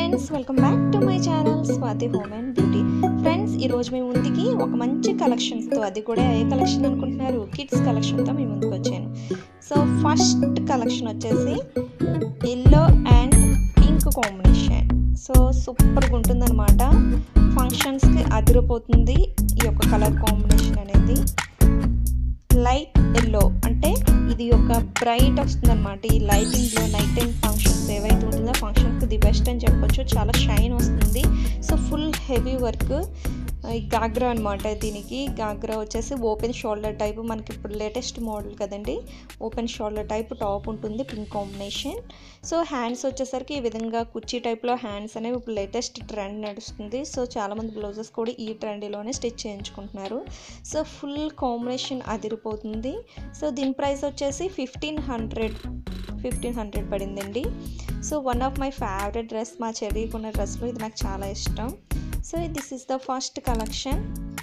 friends welcome back to my channel Swathi home and beauty friends ఈరోజు మీ ముందుకి ఒక మంచి కలెక్షన్స్తో అది కూడా ఏ కలెక్షన్ అనుకుంటున్నారు కిడ్స్ కలెక్షన్తో మీ ముందుకు వచ్చాను సో ఫస్ట్ కలెక్షన్ వచ్చేసి yellow and pink combination so సూపర్గా ఉంటుందన్నమాట ఫంక్షన్స్కి అదిరిపోతుంది ఈ యొక్క కలర్ కాంబినేషన్ అనేది లైట్ ఎల్లో అంటే ఇది ఒక బ్రైట్ వస్తుంది అనమాట ఈ లైటింగ్లో నైట్ టైం ఫంక్షన్స్ ఏవైతే ఉంటుందో ఫంక్షన్కి ది బెస్ట్ అని చెప్పొచ్చు చాలా షైన్ వస్తుంది సో ఫుల్ హెవీ వర్క్ ఈ గాగ్రా అనమాట దీనికి గాగ్రా వచ్చేసి ఓపెన్ షోల్డర్ టైప్ మనకి ఇప్పుడు లేటెస్ట్ మోడల్ కదండి ఓపెన్ షోల్డర్ టైప్ టాప్ ఉంటుంది పింక్ కాంబినేషన్ సో హ్యాండ్స్ వచ్చేసరికి ఈ విధంగా కుర్చీ టైప్లో హ్యాండ్స్ అనేవి ఇప్పుడు లేటెస్ట్ ట్రెండ్ నడుస్తుంది సో చాలామంది బ్లౌజెస్ కూడా ఈ ట్రెండ్లోనే స్టిచ్ చేయించుకుంటున్నారు సో ఫుల్ కాంబినేషన్ అదిరిపోతుంది సో దీని ప్రైస్ వచ్చేసి ఫిఫ్టీన్ హండ్రెడ్ ఫిఫ్టీన్ హండ్రెడ్ పడిందండి so one of my favourite dress మా చెర్రీ కొన్న డ్రెస్లో ఇది నాకు చాలా ఇష్టం so this is the first collection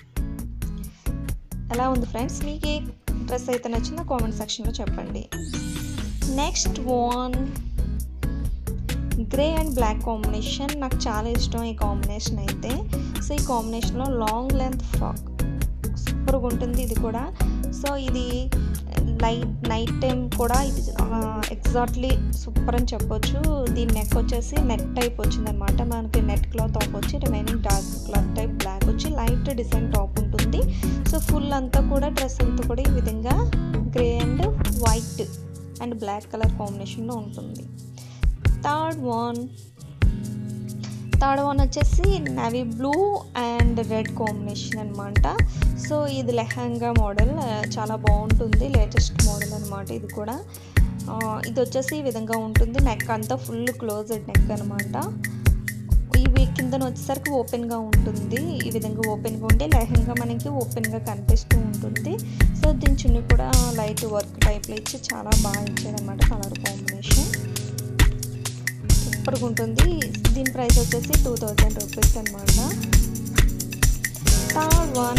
ఎలా ఉంది ఫ్రెండ్స్ మీకు ఏ డ్రెస్ అయితే నచ్చిందో కామెంట్ సెక్షన్లో చెప్పండి next one grey and black combination నాకు చాలా ఇష్టం ఈ కాంబినేషన్ అయితే సో ఈ కాంబినేషన్లో లాంగ్ లెంత్ ఫ్రాక్ సూపర్గా ఉంటుంది ఇది కూడా సో ఇది లైట్ నైట్ టైం కూడా ఇది ఎగ్జాక్ట్లీ సూపర్ అని చెప్పొచ్చు దీని నెక్ వచ్చేసి నెట్ టైప్ వచ్చిందనమాట మనకి నెట్ క్లాత్ టాప్ వచ్చి remaining dark cloth type black వచ్చి లైట్ డిజైన్ టాప్ ఉంటుంది సో ఫుల్ అంతా కూడా డ్రెస్ అంతా కూడా ఈ విధంగా grey and white and black colour కాంబినేషన్లో ఉంటుంది థర్డ్ వన్ థర్డ్ వన్ వచ్చేసి navy blue and red combination అనమాట సో ఇది లెహంగా మోడల్ చాలా బాగుంటుంది లేటెస్ట్ మోడల్ అనమాట ఇది కూడా ఇది వచ్చేసి ఈ విధంగా ఉంటుంది నెక్ అంతా ఫుల్ క్లోజ్డ్ నెక్ అనమాట ఇవి కిందన వచ్చేసరికి ఓపెన్గా ఉంటుంది ఈ విధంగా ఓపెన్గా ఉంటే లెహంగా మనకి ఓపెన్గా కనిపిస్తూ ఉంటుంది సో దీని చున్ని కూడా లైట్ వర్క్ టైప్లో ఇచ్చి చాలా బాగా ఇచ్చారనమాట కలర్ కాంబినేషన్ సూపర్గా ఉంటుంది దీని ప్రైస్ వచ్చేసి టూ థౌజండ్ రూపీస్ అనమాట third one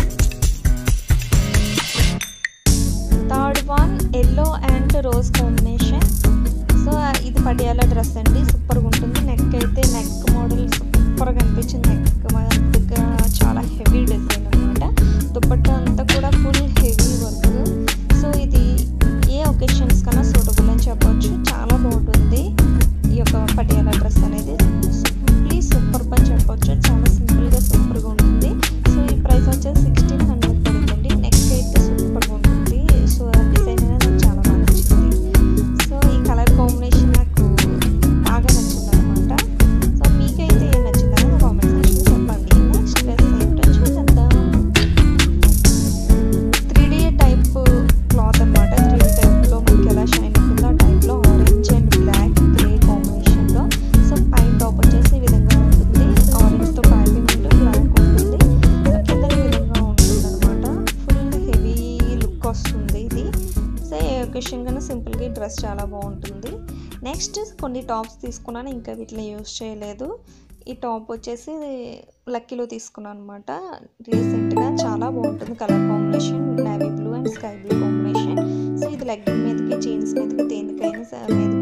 third one yellow and rose combination so ఇది పటియాలా డ్రెస్ అండి సూపర్గా ఉంటుంది నెక్ అయితే నెక్ మోడల్ సూపర్గా అనిపించింది నెక్ చాలా హెవీ డిజైన్ అనమాట దుప్పట్ట అంతా కూడా ఫుల్ హెవీ వర్క్ సో ఇది ఏ ఒకేషన్స్ కన్నా సూటబుల్ అని చెప్పొచ్చు చాలా బాగుంటుంది ఈ యొక్క పటియాలా డ్రెస్ అనేది సింప్లీ సూపర్ అని చెప్పొచ్చు చాలా సింపుల్గా సూపర్గా ఉంటుంది సో ఈ ప్రైస్ వచ్చేసి సిక్స్టీన్ హండ్రెడ్ పడిందండి నెక్ అయితే సూపర్గా ఉంటుంది సో డిజైన్ అనేది నాకు చాలా బాగా నచ్చింది సో ఈ కలర్ కాంబినేషన్ నాకు బాగా నచ్చింది అనమాట సో మీకైతే ఏం నచ్చిందని కామెంట్ సెక్షన్ చెప్పండి నెక్స్ట్ డ్రెస్ ఏంటో చూసేద్దాం త్రీ డీ టైప్ క్లాత్ అనమాట త్రీ డీ టైప్లో మనకి ఎలా షైన్ ఉంటుందో ఆ టైప్లో ఆరెంజ్ అండ్ బ్లాక్ గ్రే కాంబినేషన్లో సో పైన టాప్ వచ్చేసి ఈ విధంగా ఉంటుంది ఆరెంజ్తో పైపింగ్ ఉంటూ బ్లాక్ ఉంటుంది సో కింద ఈ విధంగా ఉంటుంది అనమాట ఫుల్ హెవీ లుక్ వస్తుంది ఇది సో ఏ ఒకేషన్ కన్నా సింపుల్గా డ్రెస్ చాలా బాగుంటుంది నెక్స్ట్ కొన్ని టాప్స్ తీసుకున్నాను ఇంకా వీటిని యూస్ చేయలేదు ఈ టాప్ వచ్చేసి లక్కీలో తీసుకున్నాను అనమాట రీసెంట్గా చాలా బాగుంటుంది colour combination navy blue and sky blue combination so ఇది లెగ్గింగ్ మీదకి జీన్స్ మీదకి దేనికైనా మీదకి